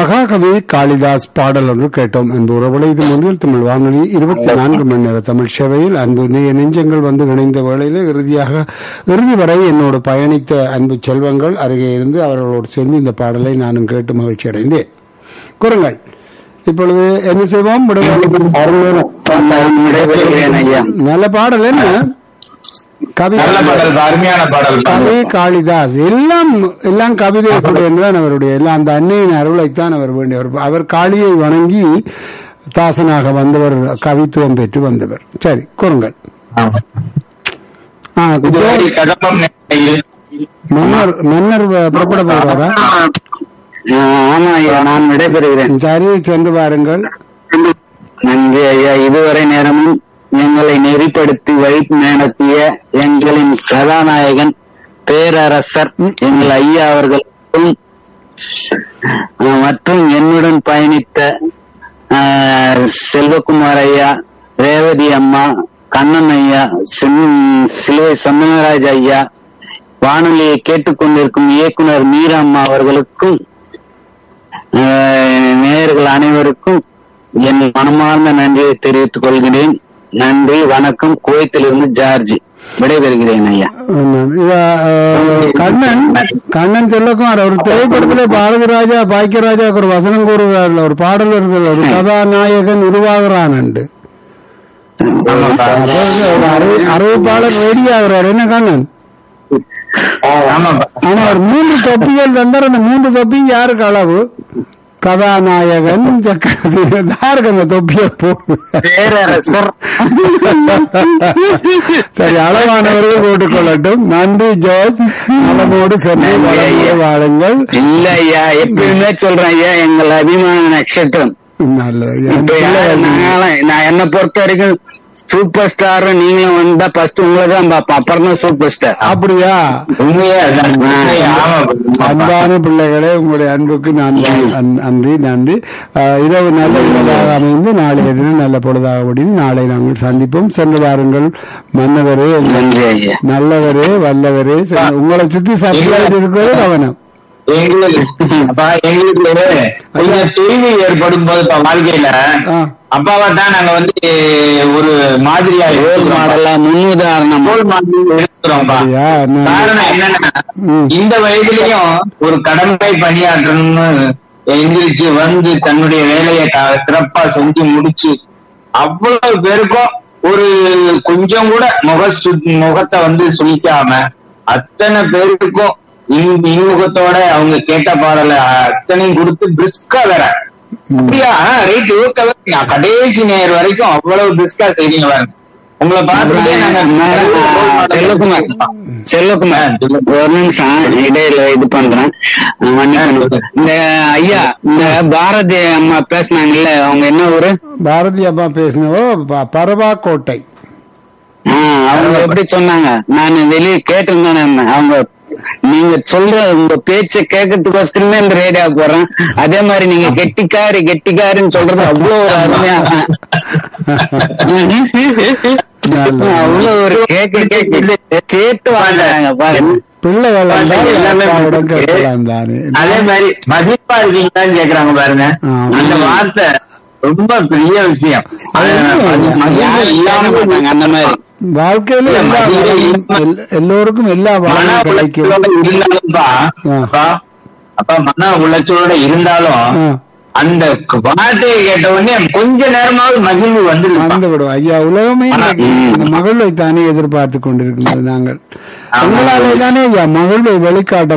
மகாகவி காளிதாஸ் பாடல் ஒன்று கேட்டோம் அன்பு உறவுகளை இது முன்னில் தமிழ் வானொலி இருபத்தி நான்கு மணி நேர தமிழ் சேவையில் அன்பு நெ- நெஞ்சங்கள் வந்து இணைந்த வேளையில் இறுதியாக இறுதி வரை என்னோடு பயணித்த அன்பு செல்வங்கள் அருகே இருந்து அவர்களோடு சேர்ந்து இந்த பாடலை நானும் கேட்டு மகிழ்ச்சி அடைந்தேன் கூறுங்கள் இப்பொழுது என்ன செய்வோம் விடுதலை- விடைபெறுகிறேன் ஐயா நல்ல பாடல் என்ன கவி நல்ல பாடல் அருமையான பாடல் கவி காளிதாஸ் எல்லாம் எல்லாம் கவிதை தான் அவருடைய எல்லாம் அந்த அன்னையின் அருளைத்தான் அவர் வேண்டியவர் அவர் காளியை வணங்கி தாசனாக வந்தவர் கவித்துவம் பெற்று வந்தவர் சரி கூறுங்கள் ஆ, இதுவரை கதம்பம் நிலையில் மன்னர் மன்னர் புறப்பட போகிறாரா ஆமா ஐயா நான் விடைபெறுகிறேன் சரி சென்று பாருங்கள் நன்றி ஐயா இதுவரை நேரமும் எங்களை நெறிப்படுத்தி வழி நடத்திய எங்களின் கதாநாயகன் பேரரசர் எங்கள் ஐயா அவர்களுக்கும் அஹ், மற்றும் என்னுடன் பயணித்த அஹ், செல்வகுமார் ஐயா ரேவதி அம்மா கண்ணன் ஐயா சிம்- சிலுவை சம்மராஜ் ஐயா வானொலியை கேட்டுக்கொண்டிருக்கும் இயக்குனர் மீரா அம்மா அவர்களுக்கும் அஹ், நேயர்கள் அனைவருக்கும் என் மனமார்ந்த நன்றியை தெரிவித்துக் கொள்கிறேன் நன்றி வணக்கம் குவைத்திலிருந்து ஜார்ஜ் விடைபெறுகிறேன் ஐயா ஆமாம். இவ, அஹ், கண்ணன் கண்ணன் செல்லக்குமார் ஒரு திரைப்படத்திலே பாரதி ராஜா பாக்கியராஜாவுக்கு ஒரு வசனம் கூறுகிறார்கள் ஒரு பாடல் வருகிறது ஒரு கதாநாயகன் உருவாகிறான் என்று அதாவது ஒரு அறி- அறிவிப்பாளர் ரெடி ஆகிறார் என்ன கண்ணன் ஆமாப்பா ஆனா ஒரு மூன்று தொப்பிகள் தந்தார் அந்த மூன்று தொப்பியும் யாருக்கு அளவு கதாநாயகன் சக்கரவர்த்தி. யாருக்கு அந்த தொப்பியை போடு பேரரசர் சரி அளவானவர்கள் போட்டுக்கொள்ளட்டும் நன்றி ஜோர்ஜ் நலமோடு சென்று வளமோடு வாழுங்கள் இல்ல ஐயா எப்பயுமே சொல்றேன் ஐயா எங்கள் அபிமான நட்சத்திரம் நல்லது இப்ப யாரு நாங்களாம் நான் என்ன பொறுத்த வரைக்கும் சூப்பர் ஸ்டார் நீங்களும் வந்தா ஃபர்ஸ்ட் உங்களை தான் பார்ப்போம் அப்புறம் தான் சூப்பர் ஸ்டார் அப்படியா உண்மையா அன்பான பிள்ளைகளே உங்களுடைய அன்புக்கு நான் அன்- நன்றி நன்றி ஆஹ், இரவு நல்ல இரவாக அமைந்து நாளைய தினம் நல்ல பொழுதாக முடிந்து நாளை நாங்கள் சந்திப்போம் சென்று வாருங்கள் மன்னவரே நன்றி ஐயா நல்லவரே வல்லவரே சென்று- உங்களை சுத்தி சப்ளைட் இருக்கிறது கவனம் எங்களுக்கு அப்பா எங்களுக்கு கொஞ்சம் தொய்வு ஏற்படும் போது இப்ப வாழ்க்கையில ஆ. அப்பாவை தான் நாங்க வந்து ஒரு மாதிரியா ரோல் மாடலா முன்னுதாரணம் ரோல் மாதிரி எடுக்கிறோம்ப்பா அப்படியா? நான்- காரணம் என்னன்னா ம். இந்த வயதிலையும் ஒரு கடமை பணியாற்றணும்னு எந்திரிச்சு வந்து தன்னுடைய வேலையை க- சிறப்பா செஞ்சு முடிச்சு அவ்வளவு பேருக்கும் ஒரு கொஞ்சம் கூட முக சு- முகத்தை வந்து சுழிக்காம அத்தனை பேருக்கும் இன்- இன்முகத்தோட அவங்க கேட்ட பாடலை அத்தனையும் கொடுத்து பிரிஸ்கா வேற அப்படியா ரைட் ஓகே நான் கடைசி நேர் வரைக்கும் அவ்வளவு பிரிஸ்கா செய்றீங்க பாருங்க உங்களை பார்த்துட்டே நாங்க செல்லகுமார் செல்லகுமார் ஒரு நிமிஷம் இடையில இது பண்றேன் இந்த ஐயா இந்த பாரதி அம்மா பேசினாங்கல்ல அவங்க என்ன ஊரு பாரதி அப்பா பேசினவோ ப- பரவாக்கோட்டை ஆ, அவங்க எப்படி சொன்னாங்க நான் வெளியே கேட்டிருந்தேன் அவங்க நீங்க சொல்ற உங்க பேச்ச கேட்கறதுக்கோசரமே இந்த ரேடியோ போறேன் அதே மாதிரி நீங்க கெட்டிக்காரு கெட்டிக்காருன்னு சொல்றது அவ்வளவு ஒரு அருமையா அவ்வளவு ஒரு கேட்க கேட்க கேட்டு வாழ்ந்தாங்க பாருங்க பிள்ளைகள் என்றால் எல்லாமே அப்பாவிடம் கேட்கலாம் தானே அதே மாதிரி மதிப்பா இருக்கீங்களான்னு கேக்குறாங்க பாருங்க ஆமா. அந்த வார்த்தை ரொம்ப பெரிய விஷயம் அது மதி- மதிப்பு இல்லாம போட்டாங்க அந்த மாதிரி வாழ்க்கையில இல்ல, எல்லா மதியம் வளமும் இல்லாம- எல்- எல்லோருக்கும் எல்லா மன வளமும் கிடைக்கும் உளைச்சலோட இருந்தாலும்பா ஆ. அப்பா, அப்பா மன உளைச்சலோட இருந்தாலும் ஆ. அந்த வார்த்தையை கேட்ட உடனே கொஞ்ச நேரமாவது மகிழ்வு வந்துருப்பா வந்து விடும் ஐயா உலகமே ஆனா, இன்னைக்கு ம். இந்த மகிழ்வை தானே எதிர்பார்த்து கொண்டிருக்கின்றது நாங்கள் ஆமா. உங்களாலே தானே ஐயா மகிழ்வை வெளிக்காட்ட